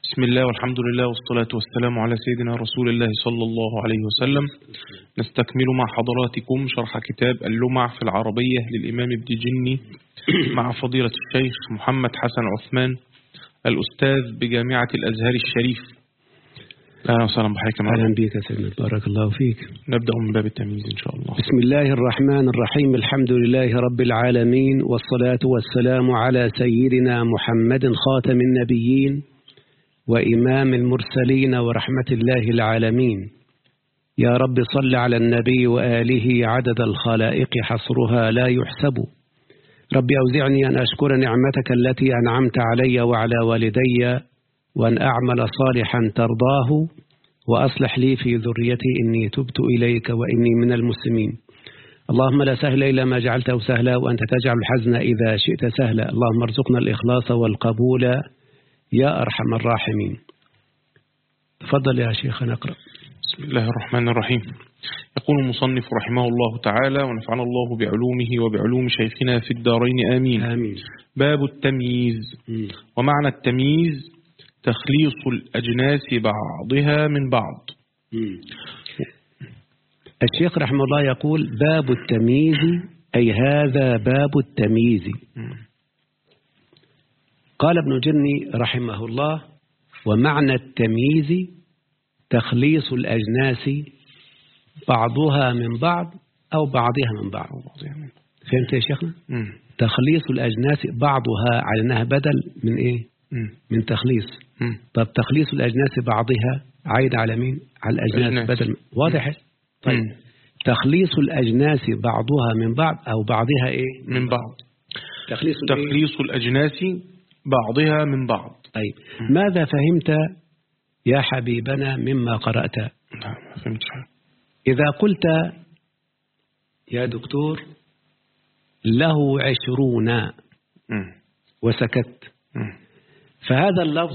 بسم الله والحمد لله والصلاة والسلام على سيدنا رسول الله صلى الله عليه وسلم نستكمل مع حضراتكم شرح كتاب اللمع في العربية للإمام ابن جني مع فضيلة الشيخ محمد حسن عثمان الأستاذ بجامعة الأزهر الشريف أهلا وسهلا بحضرتك معنا أهلا بك يا سيدنا بارك الله فيك نبدأ من باب التمييز إن شاء الله بسم الله الرحمن الرحيم الحمد لله رب العالمين والصلاة والسلام على سيدنا محمد خاتم النبيين وإمام المرسلين ورحمة الله العالمين يا رب صل على النبي وآله عدد الخلائق حصرها لا يحسب رب أوزعني أن أشكر نعمتك التي أنعمت علي وعلى والدي وأن أعمل صالحا ترضاه وأصلح لي في ذريتي إني تبت إليك وإني من المسلمين اللهم لا سهل إلا ما جعلته سهلا وأنت تجعل الحزن إذا شئت سهلا اللهم ارزقنا الإخلاص والقبول يا أرحم الراحمين تفضل يا شيخ نقرأ بسم الله الرحمن الرحيم يقول المصنف رحمه الله تعالى ونفعنا الله بعلومه وبعلوم شيخنا في الدارين آمين آمين باب التمييز ومعنى التمييز تخليص الأجناس بعضها من بعض الشيخ رحمه الله يقول باب التمييز أي هذا باب التمييز قال ابن جني رحمه الله ومعنى التمييز تخليص الأجناس بعضها من بعض أو بعضها من بعض فهمت يا شيخنا مم. تخليص الأجناس بعضها على أنها بدل من إيه مم. من تخليص مم. طب تخليص الأجناس بعضها عايد على مين على الأجناس الأجناس. بدل واضح طيب مم. تخليص الأجناس بعضها من بعض أو بعضها إيه من بعض تخليص الإيه؟ تخليص الأجناس بعضها من بعض طيب ماذا فهمت يا حبيبنا مما قرأت لا ما فهمتش حاجة. إذا قلت يا دكتور له عشرون مم. وسكت مم. فهذا اللفظ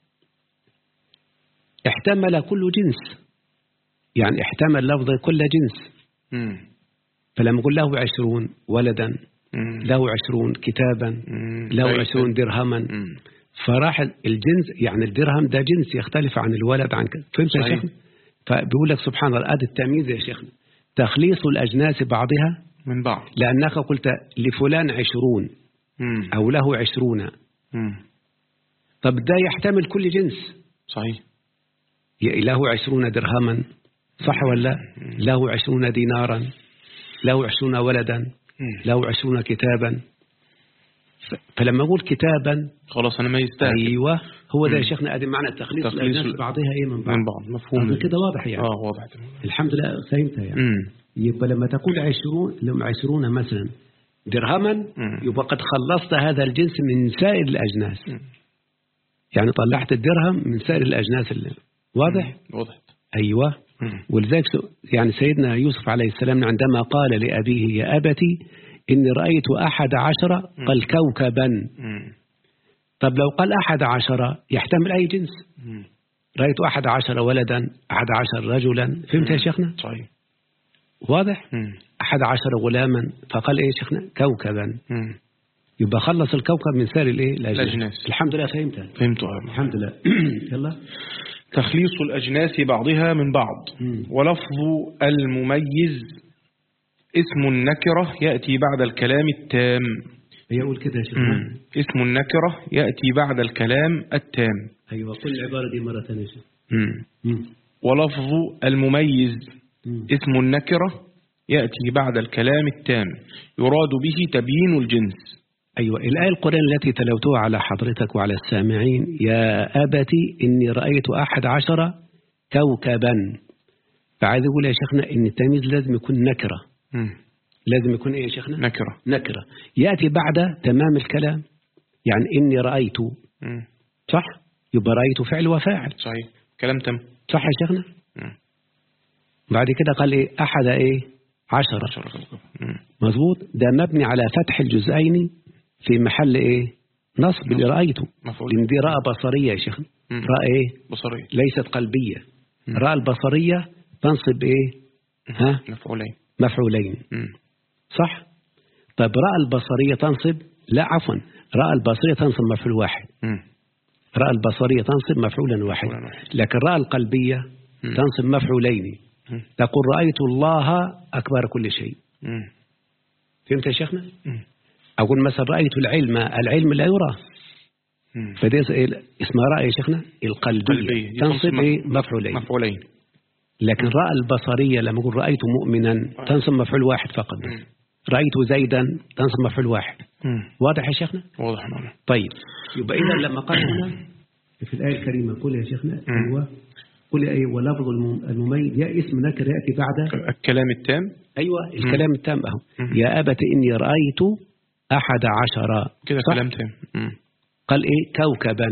احتمل كل جنس يعني احتمل لفظ كل جنس مم. فلما يقول له عشرون ولدا مم. له عشرون كتابا مم. له طيب. عشرون درهما مم. فراح الجنس يعني الدرهم ده جنس يختلف عن الولد عن كذا فهمت يا صحيح. شيخنا فبيقول لك سبحان الله ادي التمييز يا شيخنا تخليص الأجناس بعضها من بعض لأنك قلت لفلان عشرون مم. أو له عشرون مم. طب ده يحتمل كل جنس صحيح ي- له عشرون درهما صح ولا لا؟ له عشرون دينارا له عشرون ولدا مم. له عشرون كتابا ف- فلما أقول كتابا خلاص أنا ما يستاهل أيوة هو ده يا مم. شيخنا أدي معنى التخليص تخليص الأجناس ال- بعضها إيه من بعض من بعض مفهوم أظن كده واضح يعني اه واضح تمام. الحمد لله فهمتها يعني مم. يبقى لما تقول عشرون لهم عشرون مثلا درهما مم. يبقى قد خلصت هذا الجنس من سائر الأجناس مم. يعني طلعت الدرهم من سائر الأجناس اللي واضح واضح أيوة مم. ولذلك س- يعني سيدنا يوسف عليه السلام عندما قال لأبيه يا أبتي إني رأيت أحد عشر قال كوكبا مم. طب لو قال أحد عشر يحتمل أي جنس مم. رأيت أحد عشر ولدا أحد عشر رجلا فهمت يا شيخنا صحيح واضح مم. أحد عشر غلاما فقال إيه يا شيخنا كوكبا مم. يبقى خلص الكوكب من سائر الإيه الأجناس. الحمد لله فهمتها فهمت آه. الحمد لله يلا تخليص الأجناس بعضها من بعض مم. ولفظ المميز اسم النكرة يأتي بعد الكلام التام يقول كده يا شيخنا مم. اسم النكرة يأتي بعد الكلام التام أيوة قل العبارة دي مرة ثانية يا شيخ مم. مم. ولفظ المميز مم. اسم النكرة يأتي بعد الكلام التام يراد به تبيين الجنس أيوة الآية القرآن التي تلوتها على حضرتك وعلى السامعين يا أبتي إني رأيت أحد عشر كوكبا فعايز يقول يا شيخنا إن التمييز لازم يكون نكرة مم. لازم يكون إيه يا شيخنا نكرة نكرة يأتي بعد تمام الكلام يعني إني رأيت مم. صح يبقى رأيت فعل وفاعل صحيح كلام تم صح يا شيخنا مم. بعد كده قال إيه أحد إيه عشرة عشرة كوكب. مم. مظبوط ده مبني على فتح الجزئين في محل إيه نصب اللي رأيته مفعول لأن دي رأى بصرية يا شيخنا مم. رأى إيه بصرية ليست قلبية مم. رأى البصرية تنصب إيه ها مفعولين مفعولين مم. صح طيب رأى البصرية تنصب لا عفوا رأى البصرية تنصب مفعول واحد مم. راء البصرية تنصب مفعولا واحدا مفعولا واحد. لكن راء القلبية مم. تنصب مفعولين مم. تقول رأيت الله أكبر كل شيء مم. فهمت يا شيخنا مم. أقول مثلا رأيت العلم العلم لا يرى مم. فدي اسمها راء يا شيخنا القلبية قلبية. دي تنصب مف- إيه؟ مفعولين مفعولين لكن راء البصرية لما أقول رأيت مؤمنا تنصب مفعول واحد فقط بس. مم. رأيت زيدا تنصب مفعول واحد مم. واضح يا شيخنا واضح معنا طيب يبقى إذا لما قال هنا في الآية الكريمة قل يا شيخنا مم. هو قل أي ولفظ الم- المميز يا اسم نكر يأتي بعد الكلام التام أيوة الكلام التام أهو مم. يا أبت إني رأيت أحد عشر كده صح؟ كلام تام مم. قال إيه كوكبا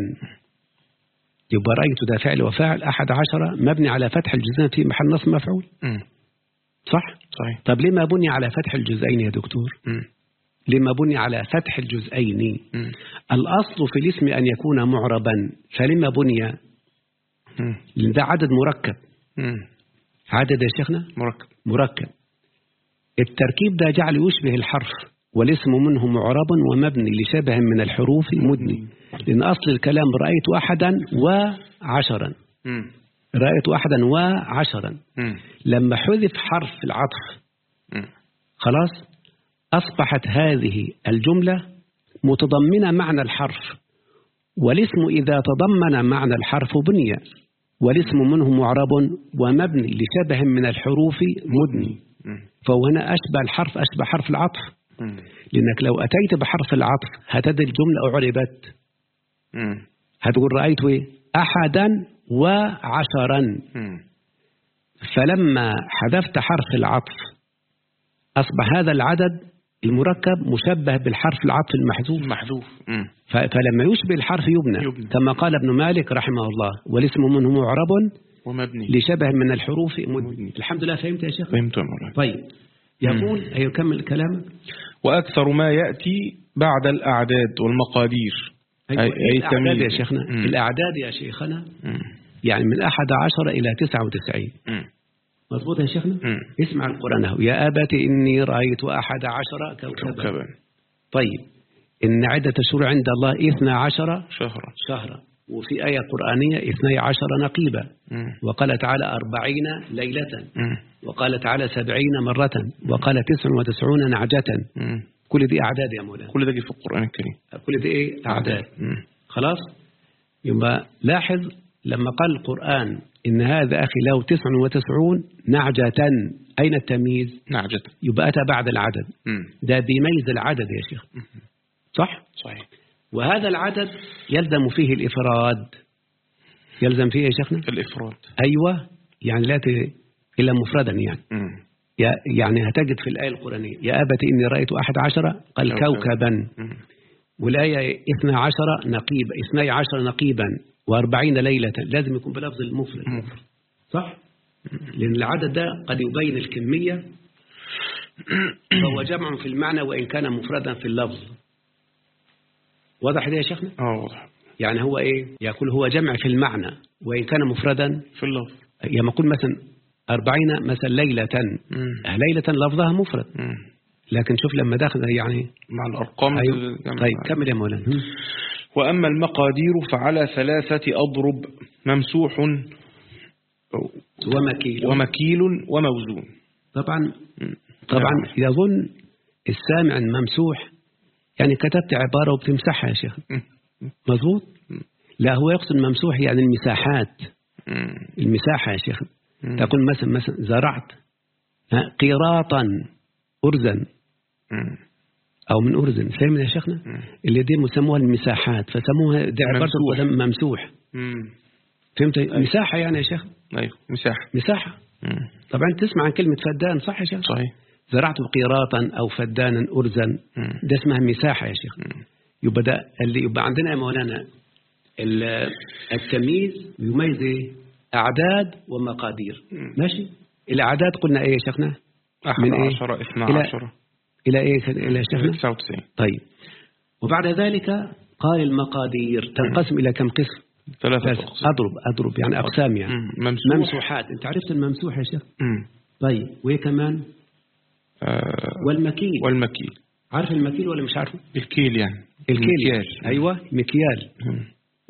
يبقى رأيت ده فعل وفاعل أحد عشر مبني على فتح الجزئين في محل نصب مفعول مم. صح؟ صحيح طب لما بني على فتح الجزئين يا دكتور؟ مم. لما بني على فتح الجزئين مم. الأصل في الاسم أن يكون معربا فلما بني مم. لأن ده عدد مركب مم. عدد يا شيخنا مركب مركب التركيب ده جعل يشبه الحرف والاسم منه معرب ومبني لشبه من الحروف مدني لأن أصل الكلام رأيت أحدا وعشرا مم. رأيت أحدا وعشرا مم. لما حذف حرف العطف مم. خلاص أصبحت هذه الجملة متضمنة معنى الحرف والاسم إذا تضمن معنى الحرف بني والاسم منه معرب ومبني لشبه من الحروف مدني مم. فهو هنا أشبه الحرف أشبه حرف العطف مم. لأنك لو أتيت بحرف العطف هتدي الجملة أعربت مم. هتقول رأيت إيه؟ أحدا وعشرا مم. فلما حذفت حرف العطف أصبح هذا العدد المركب مشبه بالحرف العطف المحذوف محذوف مم. ف- فلما يشبه الحرف يبنى, يبنى. كما قال ابن مالك رحمه الله والاسم منه معرب ومبني لشبه من الحروف مدني مدني. الحمد لله فهمت يا شيخ فهمت يا مولانا طيب يقول أيوة كمل كلامك وأكثر ما يأتي بعد الأعداد والمقادير أيوة أي- أي الأعداد يا تمييز. شيخنا مم. الأعداد يا شيخنا مم. يعني من أحد عشر إلى تسعة وتسعين مم. مضبوط يا شيخنا مم. اسمع القرآن اهو يا أبت إني رأيت أحد عشر كوكبا كوكبا طيب إن عدة الشهور عند الله إثنى عشر شهرا شهرا وفي آية قرآنية اثني عشر نقيبا مم. وقال تعالى أربعين ليلة مم. وقال تعالى سبعين مرة وقال تسع وتسعون نعجة مم. كل دي أعداد يا مولانا كل ده جه في القرآن الكريم كل دي إيه أعداد مم. خلاص يبقى لاحظ لما قال القرآن إن هذا أخي له تسع وتسعون نعجة أين التمييز نعجة يبقى أتى بعد العدد مم. ده بيميز العدد يا شيخ صح صحيح وهذا العدد يلزم فيه الإفراد يلزم فيه يا شيخنا الإفراد أيوة يعني لا ت- إلا مفردا يعني مم. يا- يعني هتجد في الآية القرآنية يا أبت إني رأيت أحد عشر قال كوكبا. كوكبا مم. والآية اثنى عشر نقيبا اثني عشر نقيبا وأربعين ليلة لازم يكون بلفظ المفرد مفرد. صح لأن العدد ده قد يبين الكمية فهو جمع في المعنى وإن كان مفردا في اللفظ واضح ده يا شيخنا اه واضح يعني هو إيه يقول هو جمع في المعنى وإن كان مفردا في اللفظ لما أقول مثلا أربعين مثلا ليلة مم. ليلة لفظها مفرد مم. لكن شوف لما داخل يعني مع الأرقام أيوه. تجمع. طيب كمل يا مولانا هم. وأما المقادير فعلى ثلاثة أضرب ممسوح ومكيل ومكيل وموزون طبعا مم. طبعا نعم. يظن السامع ممسوح يعني كتبت عبارة وبتمسحها يا شيخ مم. مظبوط لا هو يقصد ممسوح يعني المساحات مم. المساحة يا شيخ مم. تقول مثلا مثلا زرعت ها، قيراطا أرزا مم. أو من أرزن فاهم يا شيخنا مم. اللي دي مسموها المساحات فسموها دي عبارة ممسوح. القدم ممسوح مم. فهمت مساحة يعني يا شيخ أيوه مساحة مساحة مم. طبعا تسمع عن كلمة فدان صح يا شيخ صحيح زرعت قيراطا أو فدانا أرزا مم. ده اسمها مساحة يا شيخ مم. يبقى ده اللي يبقى عندنا يا مولانا ال- التمييز يميز ايه؟ أعداد ومقادير مم. ماشي الأعداد قلنا إيه يا شيخنا أحد من إيه؟ عشر اثنا إلى- عشر إلى إيه إلى يا شيخنا تسعة وتسعين طيب وبعد ذلك قال المقادير تنقسم إلى كم قسم ثلاثة بس أقسام أضرب أضرب يعني أقسام يعني مم. ممسوح ممسوحات أنت عرفت الممسوح يا شيخ مم. طيب وإيه كمان آه. والمكيل والمكيل عارف المكيل ولا مش عارفه الكيل يعني الكيل المكيال. أيوة مكيال مم.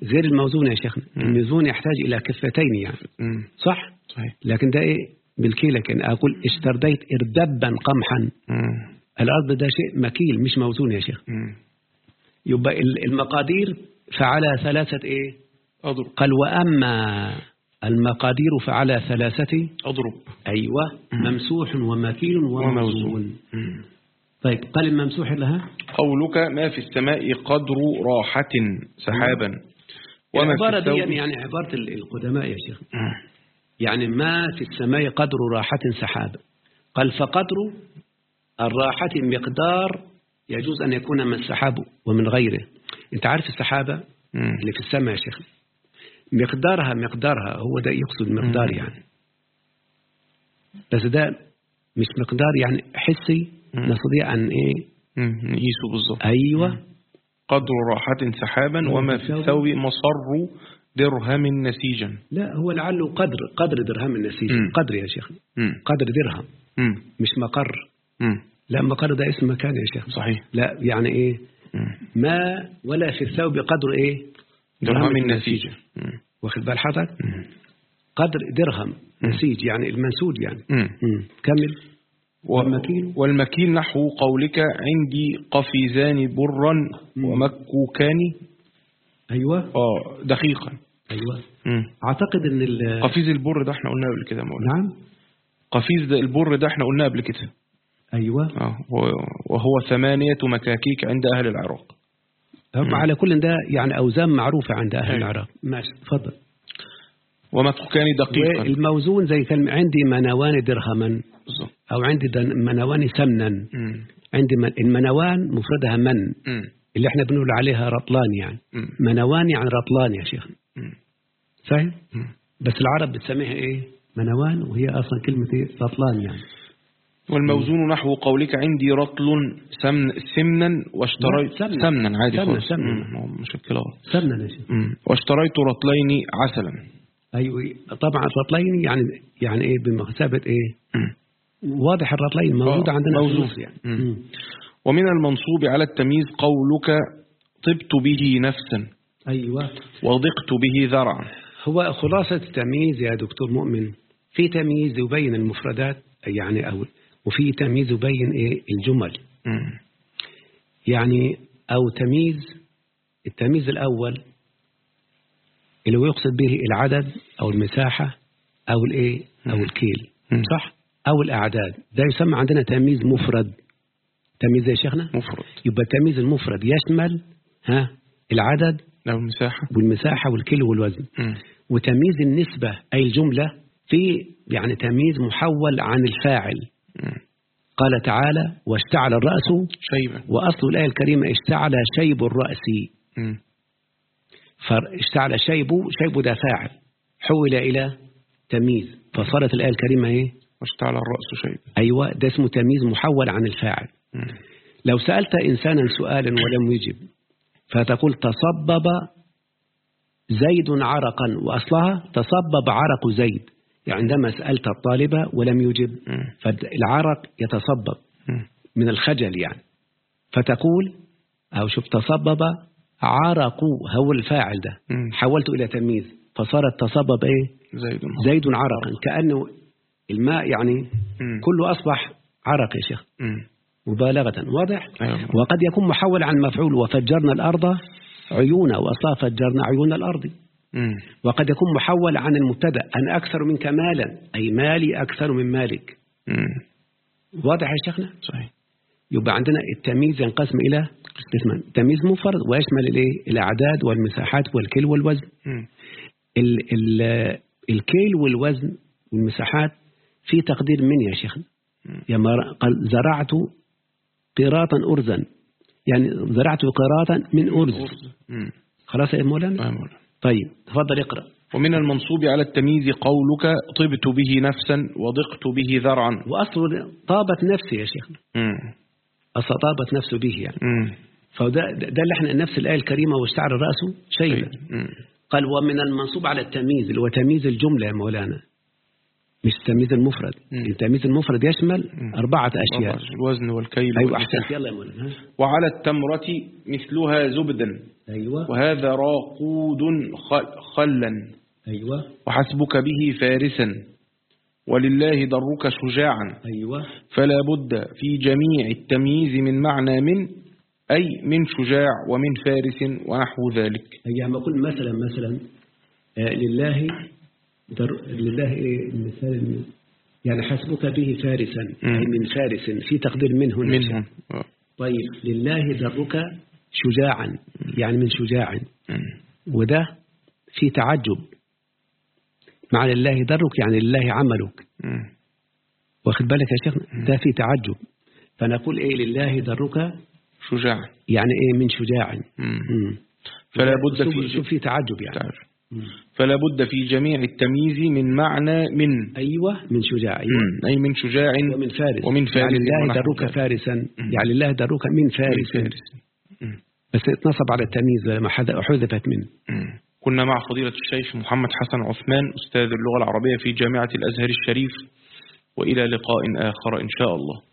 غير الموزون يا شيخنا مم. الموزون يحتاج إلى كفتين يعني مم. صح صحيح لكن ده إيه بالكيلة كان أقول اشتريت إردبا قمحا مم. الأرض ده شيء مكيل مش موزون يا شيخ مم. يبقى ال- المقادير فعلى ثلاثة إيه أضرب قال وأما المقادير فعلى ثلاثة أضرب أيوة مم. ممسوح ومكيل وموزون مم. طيب قال الممسوح لها قولك ما في السماء قدر راحة سحابا وما في العبارة دي الثوب يعني عبارة ال- القدماء يا شيخ مم. يعني ما في السماء قدر راحة سحاب قال فقدر الراحة مقدار يجوز أن يكون من السحاب ومن غيره أنت عارف السحابة مم. اللي في السماء يا شيخ مقدارها مقدارها هو ده يقصد مقدار مم. يعني بس ده مش مقدار يعني حسي مم. نستطيع أن إيه مم. نقيسه بالظبط أيوة قدر راحة سحابا وما في الثوب مصر درهم نسيجا لا هو لعله قدر قدر درهم النسيج مم. قدر يا شيخ مم. قدر درهم مم. مش مقر مم. لا مقر ده اسم مكان يا شيخ صحيح لا يعني ايه مم. ما ولا في الثوب قدر ايه درهم نسيجا مم. واخد بال حضرتك مم. قدر درهم مم. نسيج يعني المنسوج يعني مم. مم. كمل و- والمكيل؟ والمكيل نحو قولك عندي قفيزان برا مم. ومكوكان ايوه اه دقيقا ايوه مم. اعتقد ان ال- قفيز البر ده احنا قلناه قبل كده مولانا نعم قفيز ده البر ده احنا قلناه قبل كده ايوه اه و- وهو ثمانية مكاكيك عند أهل العراق هم مم. على كل ده يعني اوزان معروفه عند اهل أيوة. العراق ماشي تفضل ومكوكان دقيقا والموزون زي كلمه عندي منوان درهما بالظبط او عندي دن- منوان سمنا مم. عندي من المنوان مفردها من مم. اللي احنا بنقول عليها رطلان يعني مم. منوان يعني رطلان يا شيخ مم. فاهم مم. بس العرب بتسميها ايه منوان وهي اصلا كلمه ايه رطلان يعني والموزون نحو قولك عندي رطل سمن سمنا واشتريت لا، سمنا. سمنا عادي سمنا، خالص سمنا. مم. هو مشكلة غلط. سمنا يا شيخ مم. واشتريت رطلين عسلا ايوه طبعا الرطلين يعني يعني ايه بمثابه ايه مم. واضح الرطلين موجوده آه، عندنا في موجود. مصر يعني مم. مم. ومن المنصوب على التمييز قولك طبت به نفسا ايوه وضقت به ذرعا هو خلاصه التمييز يا دكتور مؤمن في تمييز يبين المفردات يعني او وفي تمييز يبين ايه الجمل مم. يعني او تمييز التمييز الاول اللي هو يقصد به العدد او المساحه او الايه او مم. الكيل مم. صح او الاعداد ده يسمى عندنا تمييز مفرد تمييز يا شيخنا مفرد يبقى التمييز المفرد يشمل ها العدد له مساحة والمساحه والكيلو والوزن مم. وتمييز النسبه اي الجمله في يعني تمييز محول عن الفاعل مم. قال تعالى واشتعل الراس شيبة واصل الايه الكريمه اشتعل شيب الراس مم. فاشتعل شيب شيب ده فاعل حول إلى تمييز فصارت الآية الكريمة إيه؟ واشتعل الرأس شيبة أيوة ده اسمه تمييز محول عن الفاعل مم. لو سألت إنسانا سؤالا ولم يجب فتقول تصبب زيد عرقا وأصلها تصبب عرق زيد يعني عندما سألت الطالب ولم يجب مم. فالعرق يتصبب مم. من الخجل يعني فتقول أو شوف تصبب عرق هو الفاعل ده مم. حولته إلى تمييز فصارت تصبب إيه زيد زيد عرقا كأنه الماء يعني مم. كله أصبح عرق يا شيخ مم. مبالغة واضح أيوة. وقد يكون محول عن مفعول وفجرنا الأرض عيونا وأصلا فجرنا عيون الأرض مم. وقد يكون محول عن المبتدا أنا أكثر منك مالا أي مالي أكثر من مالك مم. واضح يا شيخنا صحيح يبقى عندنا التمييز ينقسم إلى قسمان تمييز مفرد ويشمل الايه الأعداد والمساحات والكيل والوزن مم. ال ال الكيل والوزن والمساحات في تقدير من يا شيخنا مم. يا مر- قال زرعت قراطا أرزا يعني زرعت قراطا من أرز مم. خلاص يا مولانا آه مولانا. طيب تفضل اقرأ ومن المنصوب على التمييز قولك طبت به نفسا وضقت به ذرعا وأصله طابت نفسي يا شيخنا مم. أصلا طابت نفسه به يعني مم. فده ده ده اللي احنا نفس الآية الكريمة واشتعل رأسه شيبا مم. قال ومن المنصوب على التمييز اللي هو تمييز الجملة يا مولانا مش التمييز المفرد مم. التمييز المفرد يشمل مم. أربعة أشياء الوزن والكيل أيوة والمكيال. أحسنت يلا يا مولانا ها؟ وعلى التمرة مثلها زبدا أيوة وهذا راقود خ- خلا أيوة وحسبك به فارسا ولله ضرك شجاعا أيوة فلا بد في جميع التمييز من معنى من أي من شجاع ومن فارس ونحو ذلك أي ما أقول مثلا مثلا آه، لله در... لله إيه المثال يعني حسبك به فارسا مم. أي من فارس في تقدير منه منهم طيب لله درك شجاعا يعني من شجاع وده في تعجب مع لله درك يعني لله عملك واخد بالك يا شيخ ده في تعجب فنقول ايه لله درك شجاع يعني ايه من شجاع مم. مم. فلا بد شوف- في شوف في تعجب يعني تعرف. فلا بد في جميع التمييز من معنى من ايوه من شجاع أيوة. مم. أي من شجاع ومن فارس ومن فارس يعني الله ونحو درك ذلك. فارسا يعني الله درك من من فارس فارس بس اتنصب على التمييز لما حذ- حذفت منه مم. كنا مع فضيلة الشيخ محمد حسن عثمان أستاذ اللغة العربية في جامعة الأزهر الشريف وإلى لقاء آخر إن شاء الله